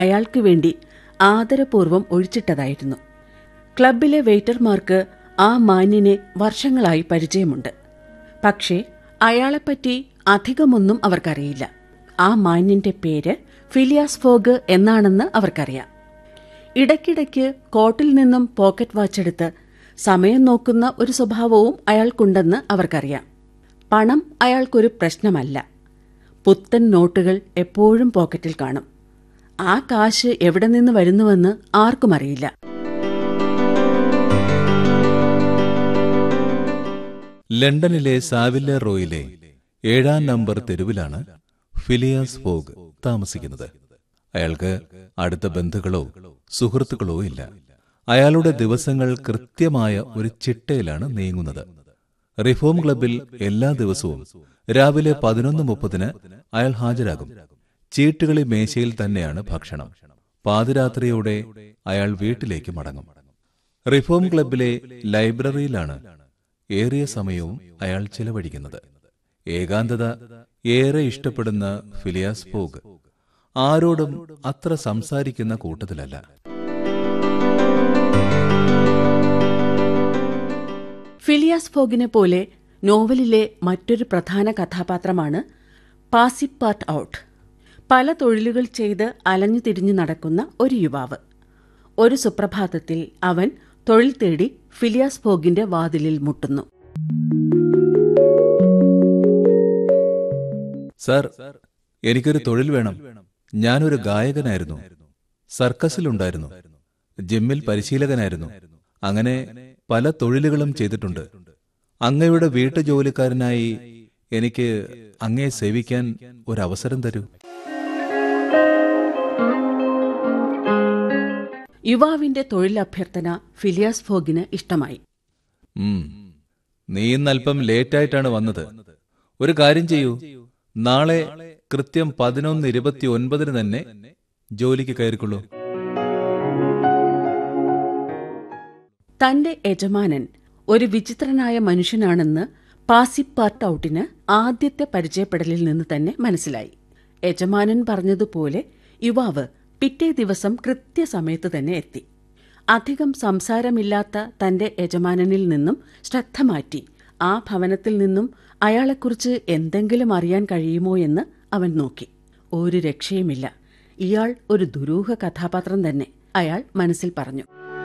അയാൾക്ക് വേണ്ടി ആദരപൂർവ്വം ഒഴിച്ചിട്ടതായിരുന്നു ക്ലബിലെ വെയിറ്റർമാർക്ക് ആ മാന്യനെ വർഷങ്ങളായി പരിചയമുണ്ട് പക്ഷേ അയാളെപ്പറ്റി അധികമൊന്നും അവർക്കറിയില്ല ആ മാന്യന്റെ പേര് ഫിലിയാസ് ഫോഗ് എന്നാണെന്ന് അവർക്കറിയാം ഇടയ്ക്കിടയ്ക്ക് കോട്ടിൽ നിന്നും പോക്കറ്റ് വാച്ചെടുത്ത് സമയം നോക്കുന്ന ഒരു സ്വഭാവവും അയാൾക്കുണ്ടെന്ന് അവർക്കറിയാം പണം അയാൾക്കൊരു പ്രശ്നമല്ല പുത്തൻ നോട്ടുകൾ എപ്പോഴും പോക്കറ്റിൽ കാണും ആ കാശ് എവിടെ നിന്ന് വരുന്നുവെന്ന് ആർക്കും അറിയില്ല ലണ്ടനിലെ സാവില്ല റോയിലെ ഏഴാം നമ്പർ തെരുവിലാണ് ഫിലിയാസ് ഫോഗ് താമസിക്കുന്നത് അയാൾക്ക് അടുത്ത ബന്ധുക്കളോ സുഹൃത്തുക്കളോ ഇല്ല അയാളുടെ ദിവസങ്ങൾ കൃത്യമായ ഒരു ചിട്ടയിലാണ് നീങ്ങുന്നത് റിഫോം ക്ലബിൽ എല്ലാ ദിവസവും രാവിലെ പതിനൊന്ന് മുപ്പതിന് അയാൾ ഹാജരാകും ചീട്ടുകളി മേശയിൽ തന്നെയാണ് ഭക്ഷണം പാതിരാത്രിയോടെ അയാൾ വീട്ടിലേക്ക് മടങ്ങും റിഫോം ക്ലബിലെ ലൈബ്രറിയിലാണ് ഏറിയ സമയവും അയാൾ ചിലവഴിക്കുന്നത് ഏകാന്തത ഏറെ ഇഷ്ടപ്പെടുന്ന ഫിലിയാസ് ഫോഗ് ആരോടും അത്ര സംസാരിക്കുന്ന കൂട്ടത്തിലല്ല ഫിലിയാസ് ഫോഗിനെ പോലെ നോവലിലെ മറ്റൊരു പ്രധാന കഥാപാത്രമാണ് പാസിപ്പാർട്ട് ഔട്ട് പല തൊഴിലുകൾ ചെയ്ത് അലഞ്ഞു തിരിഞ്ഞു നടക്കുന്ന ഒരു യുവാവ് ഒരു സുപ്രഭാതത്തിൽ അവൻ തൊഴിൽ തേടി ഫിലിയാസ് ഫോഗിന്റെ വാതിലിൽ മുട്ടുന്നു സാർ എനിക്കൊരു തൊഴിൽ വേണം ഞാനൊരു ഗായകനായിരുന്നു സർക്കസിലുണ്ടായിരുന്നു ജിമ്മിൽ പരിശീലകനായിരുന്നു അങ്ങനെ പല തൊഴിലുകളും ചെയ്തിട്ടുണ്ട് അങ്ങയുടെ വീട്ടുജോലിക്കാരനായി എനിക്ക് അങ്ങയെ സേവിക്കാൻ ഒരവസരം തരൂ യുവാവിന്റെ തൊഴിലഭ്യർത്ഥന ഫിലിയാസ് ഫോഗിന് ഇഷ്ടമായി ഉം. നീ ഇന്ന് അല്പം ലേറ്റായിട്ടാണ് വന്നത് ഒരു കാര്യം ചെയ്യൂ നാളെ കൃത്യം പതിനൊന്ന് ഇരുപത്തി ഒൻപതിന് തന്നെ ജോലിക്ക് കയറിക്കൊള്ളൂ തന്റെ യജമാനൻ ഒരു വിചിത്രനായ മനുഷ്യനാണെന്ന് പാസിപ്പാർട്ട് ഔട്ടിന് ആദ്യത്തെ പരിചയപ്പെടലിൽ നിന്ന് തന്നെ മനസ്സിലായി യജമാനൻ പറഞ്ഞതുപോലെ യുവാവ് പിറ്റേ ദിവസം കൃത്യസമയത്ത് തന്നെ എത്തി അധികം സംസാരമില്ലാത്ത തന്റെ യജമാനനിൽ നിന്നും ശ്രദ്ധ മാറ്റി ആ ഭവനത്തിൽ നിന്നും അയാളെക്കുറിച്ച് എന്തെങ്കിലും അറിയാൻ കഴിയുമോ എന്ന് അവൻ നോക്കി ഒരു രക്ഷയുമില്ല ഇയാൾ ഒരു ദുരൂഹ കഥാപാത്രം തന്നെ അയാൾ മനസ്സിൽ പറഞ്ഞു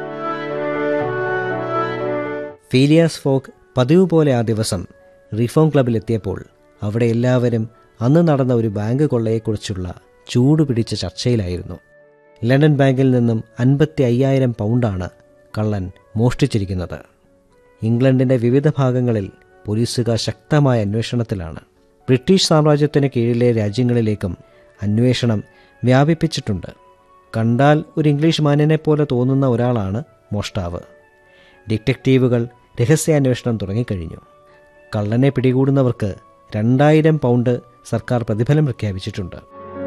ഫീലിയാസ് ഫോക്ക് പതിവ് പോലെ ആ ദിവസം റിഫോം ക്ലബിലെത്തിയപ്പോൾ അവിടെ എല്ലാവരും അന്ന് നടന്ന ഒരു ബാങ്ക് കൊള്ളയെക്കുറിച്ചുള്ള ചൂടുപിടിച്ച ചർച്ചയിലായിരുന്നു ലണ്ടൻ ബാങ്കിൽ നിന്നും അൻപത്തി അയ്യായിരം പൗണ്ടാണ് കള്ളൻ മോഷ്ടിച്ചിരിക്കുന്നത് ഇംഗ്ലണ്ടിൻ്റെ വിവിധ ഭാഗങ്ങളിൽ പോലീസുകാർ ശക്തമായ അന്വേഷണത്തിലാണ് ബ്രിട്ടീഷ് സാമ്രാജ്യത്തിന് കീഴിലെ രാജ്യങ്ങളിലേക്കും അന്വേഷണം വ്യാപിപ്പിച്ചിട്ടുണ്ട് കണ്ടാൽ ഒരു ഇംഗ്ലീഷ് മാന്യനെ പോലെ തോന്നുന്ന ഒരാളാണ് മോഷ്ടാവ് ഡിറ്റക്റ്റീവുകൾ രഹസ്യാന്വേഷണം തുടങ്ങിക്കഴിഞ്ഞു കള്ളനെ പിടികൂടുന്നവർക്ക് രണ്ടായിരം പൗണ്ട് സർക്കാർ പ്രതിഫലം പ്രഖ്യാപിച്ചിട്ടുണ്ട്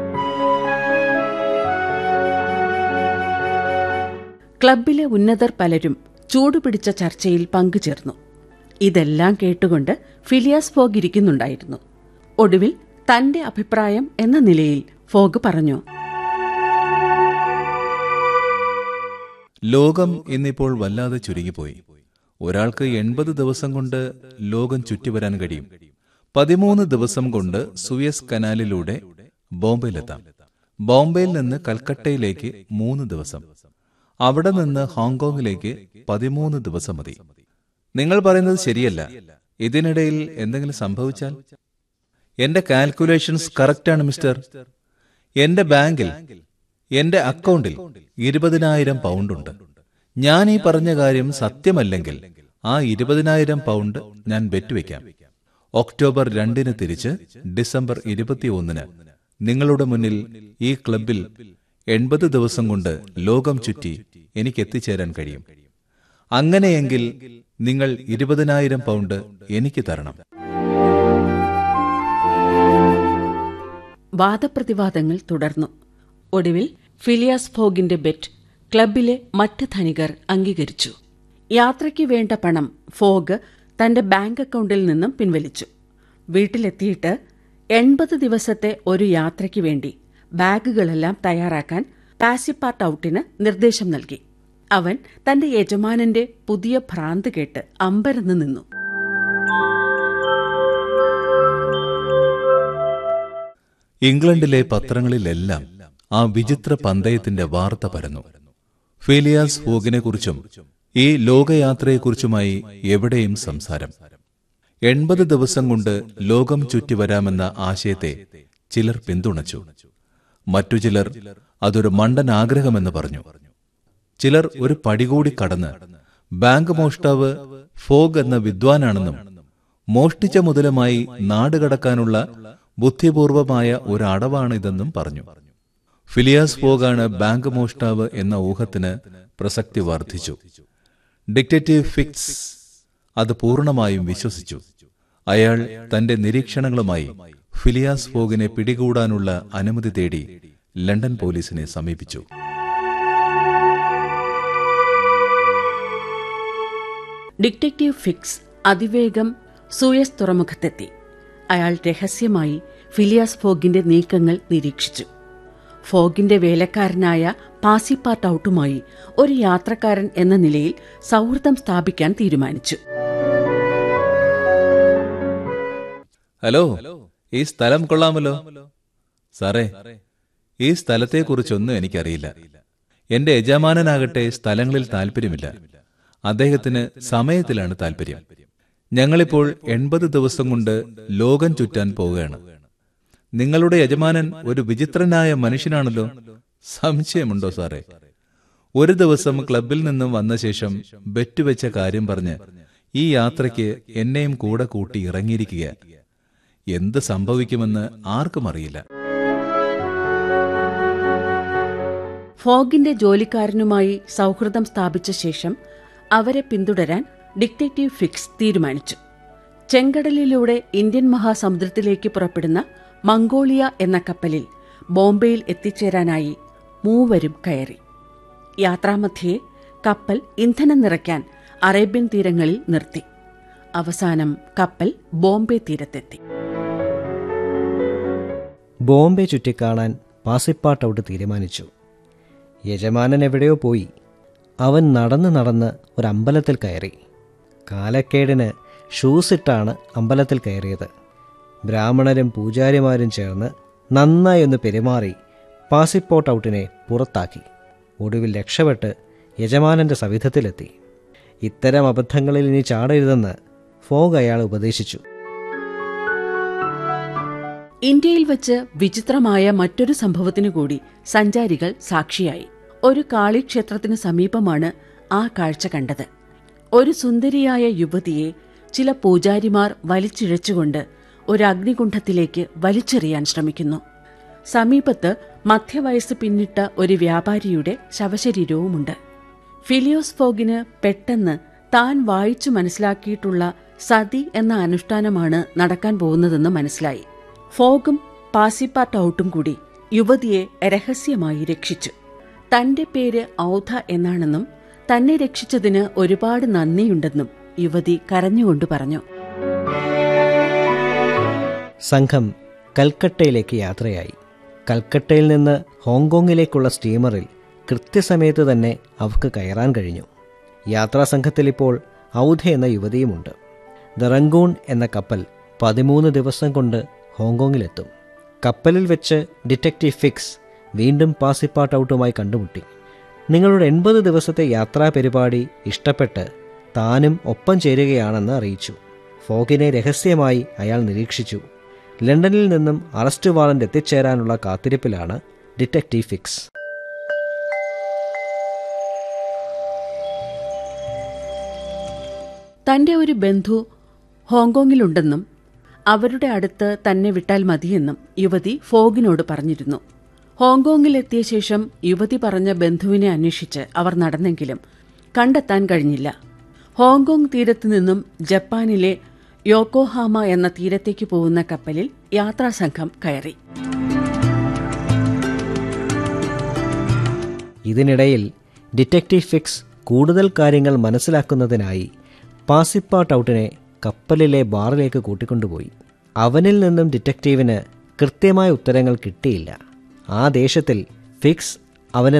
ക്ലബിലെ ഉന്നതർ പലരും ചൂടുപിടിച്ച ചർച്ചയിൽ പങ്കുചേർന്നു ഇതെല്ലാം കേട്ടുകൊണ്ട് ഫിലിയാസ് ഫോഗ് ഇരിക്കുന്നുണ്ടായിരുന്നു ഒടുവിൽ തന്റെ അഭിപ്രായം എന്ന നിലയിൽ ഫോഗ് പറഞ്ഞു ലോകം ഇന്നിപ്പോൾ വല്ലാതെ ചുരുങ്ങിപ്പോയി ഒരാൾക്ക് എൺപത് ദിവസം കൊണ്ട് ലോകം ചുറ്റിവരാൻ കഴിയും പതിമൂന്ന് ദിവസം കൊണ്ട് സുയസ് കനാലിലൂടെ ബോംബെയിലെത്താം ബോംബെയിൽ നിന്ന് കൽക്കട്ടയിലേക്ക് മൂന്ന് ദിവസം അവിടെ നിന്ന് ഹോങ്കോങ്ങിലേക്ക് പതിമൂന്ന് ദിവസം മതി നിങ്ങൾ പറയുന്നത് ശരിയല്ല ഇതിനിടയിൽ എന്തെങ്കിലും സംഭവിച്ചാൽ എന്റെ കാൽക്കുലേഷൻസ് കറക്റ്റാണ് മിസ്റ്റർ എന്റെ ബാങ്കിൽ എന്റെ അക്കൗണ്ടിൽ ഇരുപതിനായിരം പൗണ്ട് ഉണ്ട് ഞാൻ ഈ പറഞ്ഞ കാര്യം സത്യമല്ലെങ്കിൽ ആ ഇരുപതിനായിരം പൗണ്ട് ഞാൻ ബെറ്റുവെക്കാം ഒക്ടോബർ രണ്ടിന് തിരിച്ച് ഡിസംബർ ഇരുപത്തിയൊന്നിന് നിങ്ങളുടെ മുന്നിൽ ഈ ക്ലബിൽ എൺപത് ദിവസം കൊണ്ട് ലോകം ചുറ്റി എനിക്ക് എത്തിച്ചേരാൻ കഴിയും അങ്ങനെയെങ്കിൽ നിങ്ങൾ ഇരുപതിനായിരം പൗണ്ട് എനിക്ക് തരണം വാദപ്രതിവാദങ്ങൾ തുടർന്നു ഒടുവിൽ ഫിലിയാസ് ഫോഗിന്റെ ബെറ്റ് ക്ലബിലെ മറ്റ് ധനികർ അംഗീകരിച്ചു യാത്രയ്ക്ക് വേണ്ട പണം ഫോഗ് തന്റെ ബാങ്ക് അക്കൗണ്ടിൽ നിന്നും പിൻവലിച്ചു വീട്ടിലെത്തിയിട്ട് എൺപത് ദിവസത്തെ ഒരു യാത്രയ്ക്ക് വേണ്ടി ബാഗുകളെല്ലാം തയ്യാറാക്കാൻ പാസിപ്പാർട്ട് ഔട്ടിന് നിർദ്ദേശം നൽകി അവൻ തന്റെ യജമാനന്റെ പുതിയ ഭ്രാന്ത് കേട്ട് അമ്പരന്ന് നിന്നു ഇംഗ്ലണ്ടിലെ പത്രങ്ങളിലെല്ലാം ആ വിചിത്ര പന്തയത്തിന്റെ വാർത്ത പരന്നു ഫീലിയാസ് ഫോഗിനെക്കുറിച്ചും ഈ ലോകയാത്രയെക്കുറിച്ചുമായി എവിടെയും സംസാരം എൺപത് ദിവസം കൊണ്ട് ലോകം ചുറ്റി വരാമെന്ന ആശയത്തെ ചിലർ പിന്തുണച്ചു മറ്റു ചിലർ അതൊരു മണ്ടൻ ആഗ്രഹമെന്ന് പറഞ്ഞു ചിലർ ഒരു പടി കൂടി കടന്ന് ബാങ്ക് മോഷ്ടാവ് ഫോഗ് എന്ന വിദ്വാനാണെന്നും മോഷ്ടിച്ച മുതലുമായി നാട് കടക്കാനുള്ള ബുദ്ധിപൂർവമായ ഒരു അടവാണിതെന്നും പറഞ്ഞു ഫിലിയാസ് ഫോഗാണ് ബാങ്ക് മോഷ്ടാവ് എന്ന ഊഹത്തിന് പ്രസക്തി വർദ്ധിച്ചു ഡിക്റ്റേറ്റീവ് ഫിക്സ് അത് പൂർണ്ണമായും വിശ്വസിച്ചു അയാൾ തന്റെ നിരീക്ഷണങ്ങളുമായി ഫിലിയാസ് ഫോഗിനെ പിടികൂടാനുള്ള അനുമതി തേടി ലണ്ടൻ പോലീസിനെ സമീപിച്ചു ഡിറ്റക്റ്റീവ് ഫിക്സ് അതിവേഗം സൂയസ് തുറമുഖത്തെത്തി അയാൾ രഹസ്യമായി ഫിലിയാസ് ഫോഗിന്റെ നീക്കങ്ങൾ നിരീക്ഷിച്ചു ഫോഗിന്റെ വേലക്കാരനായ പാസിപ്പാർട്ട് ഔട്ടുമായി ഒരു യാത്രക്കാരൻ എന്ന നിലയിൽ സൗഹൃദം സ്ഥാപിക്കാൻ തീരുമാനിച്ചു ഹലോ ഈ സ്ഥലം കൊള്ളാമല്ലോ സാറേ ഈ സ്ഥലത്തെക്കുറിച്ചൊന്നും എനിക്കറിയില്ല എന്റെ യജമാനനാകട്ടെ സ്ഥലങ്ങളിൽ താല്പര്യമില്ല അദ്ദേഹത്തിന് സമയത്തിലാണ് താല്പര്യം ഞങ്ങളിപ്പോൾ എൺപത് ദിവസം കൊണ്ട് ലോകം ചുറ്റാൻ പോവുകയാണ് നിങ്ങളുടെ യജമാനൻ ഒരു വിചിത്രനായ മനുഷ്യനാണല്ലോ സംശയമുണ്ടോ സാറേ ഒരു ദിവസം ക്ലബിൽ നിന്നും വന്ന ശേഷം ബെറ്റുവെച്ച കാര്യം പറഞ്ഞ് ഈ യാത്രയ്ക്ക് എന്നെയും കൂടെ കൂട്ടി ഇറങ്ങിയിരിക്കുക എന്ത് സംഭവിക്കുമെന്ന് ആർക്കും അറിയില്ല ഫോഗിന്റെ ജോലിക്കാരനുമായി സൗഹൃദം സ്ഥാപിച്ച ശേഷം അവരെ പിന്തുടരാൻ ഡിക്റ്റേറ്റീവ് ഫിക്സ് തീരുമാനിച്ചു ചെങ്കടലിലൂടെ ഇന്ത്യൻ മഹാസമുദ്രത്തിലേക്ക് പുറപ്പെടുന്ന മംഗോളിയ എന്ന കപ്പലിൽ ബോംബെയിൽ എത്തിച്ചേരാനായി മൂവരും കയറി യാത്രാമധ്യേ കപ്പൽ ഇന്ധനം നിറയ്ക്കാൻ അറേബ്യൻ തീരങ്ങളിൽ നിർത്തി അവസാനം കപ്പൽ ബോംബെ തീരത്തെത്തി ബോംബെ ചുറ്റിക്കാണാൻ പാസിപ്പാട്ട് ഔട്ട് തീരുമാനിച്ചു യജമാനൻ എവിടെയോ പോയി അവൻ നടന്ന് നടന്ന് ഒരു അമ്പലത്തിൽ കയറി കാലക്കേടിന് ഷൂസ് ഇട്ടാണ് അമ്പലത്തിൽ കയറിയത് ബ്രാഹ്മണരും പൂജാരിമാരും ചേർന്ന് നന്നായി ഒന്ന് പെരുമാറി പാസിപ്പോട്ട് ഔട്ടിനെ പുറത്താക്കി ഒടുവിൽ രക്ഷപ്പെട്ട് യജമാനന്റെ സവിധത്തിലെത്തി ഇത്തരം അബദ്ധങ്ങളിൽ ഇനി ചാടരുതെന്ന് ഫോഗ് അയാൾ ഉപദേശിച്ചു ഇന്ത്യയിൽ വച്ച് വിചിത്രമായ മറ്റൊരു സംഭവത്തിനു കൂടി സഞ്ചാരികൾ സാക്ഷിയായി ഒരു കാളിക്ഷേത്രത്തിനു സമീപമാണ് ആ കാഴ്ച കണ്ടത് ഒരു സുന്ദരിയായ യുവതിയെ ചില പൂജാരിമാർ വലിച്ചിഴച്ചുകൊണ്ട് ഒരു അഗ്നികുണ്ഠത്തിലേക്ക് വലിച്ചെറിയാൻ ശ്രമിക്കുന്നു സമീപത്ത് മധ്യവയസ്സ് പിന്നിട്ട ഒരു വ്യാപാരിയുടെ ശവശരീരവുമുണ്ട് ഫിലിയോസ് ഫോഗിന് പെട്ടെന്ന് താൻ വായിച്ചു മനസ്സിലാക്കിയിട്ടുള്ള സതി എന്ന അനുഷ്ഠാനമാണ് നടക്കാൻ പോകുന്നതെന്ന് മനസ്സിലായി ഫോഗും പാസിപ്പാർട്ട് ഔട്ടും കൂടി യുവതിയെ രഹസ്യമായി രക്ഷിച്ചു തന്റെ പേര് ഔധ എന്നാണെന്നും തന്നെ രക്ഷിച്ചതിന് ഒരുപാട് നന്ദിയുണ്ടെന്നും യുവതി കരഞ്ഞുകൊണ്ട് പറഞ്ഞു സംഘം കൽക്കട്ടയിലേക്ക് യാത്രയായി കൽക്കട്ടയിൽ നിന്ന് ഹോങ്കോങ്ങിലേക്കുള്ള സ്റ്റീമറിൽ കൃത്യസമയത്ത് തന്നെ അവർക്ക് കയറാൻ കഴിഞ്ഞു യാത്രാസംഘത്തിൽ ഇപ്പോൾ ഔധ എന്ന യുവതിയുമുണ്ട് ദ റംഗൂൺ എന്ന കപ്പൽ പതിമൂന്ന് ദിവസം കൊണ്ട് ഹോങ്കോങ്ങിലെത്തും കപ്പലിൽ വെച്ച് ഡിറ്റക്റ്റീവ് ഫിക്സ് വീണ്ടും പാസിപ്പാട്ട് ഔട്ടുമായി കണ്ടുമുട്ടി നിങ്ങളുടെ എൺപത് ദിവസത്തെ യാത്രാ പരിപാടി ഇഷ്ടപ്പെട്ട് താനും ഒപ്പം ചേരുകയാണെന്ന് അറിയിച്ചു ഫോഗിനെ രഹസ്യമായി അയാൾ നിരീക്ഷിച്ചു ലണ്ടനിൽ നിന്നും അറസ്റ്റ് വാറന്റ് എത്തിച്ചേരാനുള്ള കാത്തിരിപ്പിലാണ് ഡിറ്റക്റ്റീവ് ഫിക്സ് തന്റെ ഒരു ബന്ധു ഹോങ്കോങ്ങിലുണ്ടെന്നും അവരുടെ അടുത്ത് തന്നെ വിട്ടാൽ മതിയെന്നും യുവതി ഫോഗിനോട് പറഞ്ഞിരുന്നു ഹോങ്കോങ്ങിലെത്തിയ ശേഷം യുവതി പറഞ്ഞ ബന്ധുവിനെ അന്വേഷിച്ച് അവർ നടന്നെങ്കിലും കണ്ടെത്താൻ കഴിഞ്ഞില്ല ഹോങ്കോങ് തീരത്തു നിന്നും ജപ്പാനിലെ യോക്കോഹാമ എന്ന തീരത്തേക്ക് പോകുന്ന കപ്പലിൽ യാത്രാസംഘം കയറി ഇതിനിടയിൽ ഡിറ്റക്റ്റീവ് ഫിക്സ് കൂടുതൽ കാര്യങ്ങൾ മനസ്സിലാക്കുന്നതിനായി പാസിപ്പാട്ട് ഔട്ടിനെ കപ്പലിലെ ബാറിലേക്ക് കൂട്ടിക്കൊണ്ടുപോയി അവനിൽ നിന്നും ഡിറ്റക്റ്റീവിന് കൃത്യമായ ഉത്തരങ്ങൾ കിട്ടിയില്ല ആ ദേശത്തിൽ ഫിക്സ് അവനെ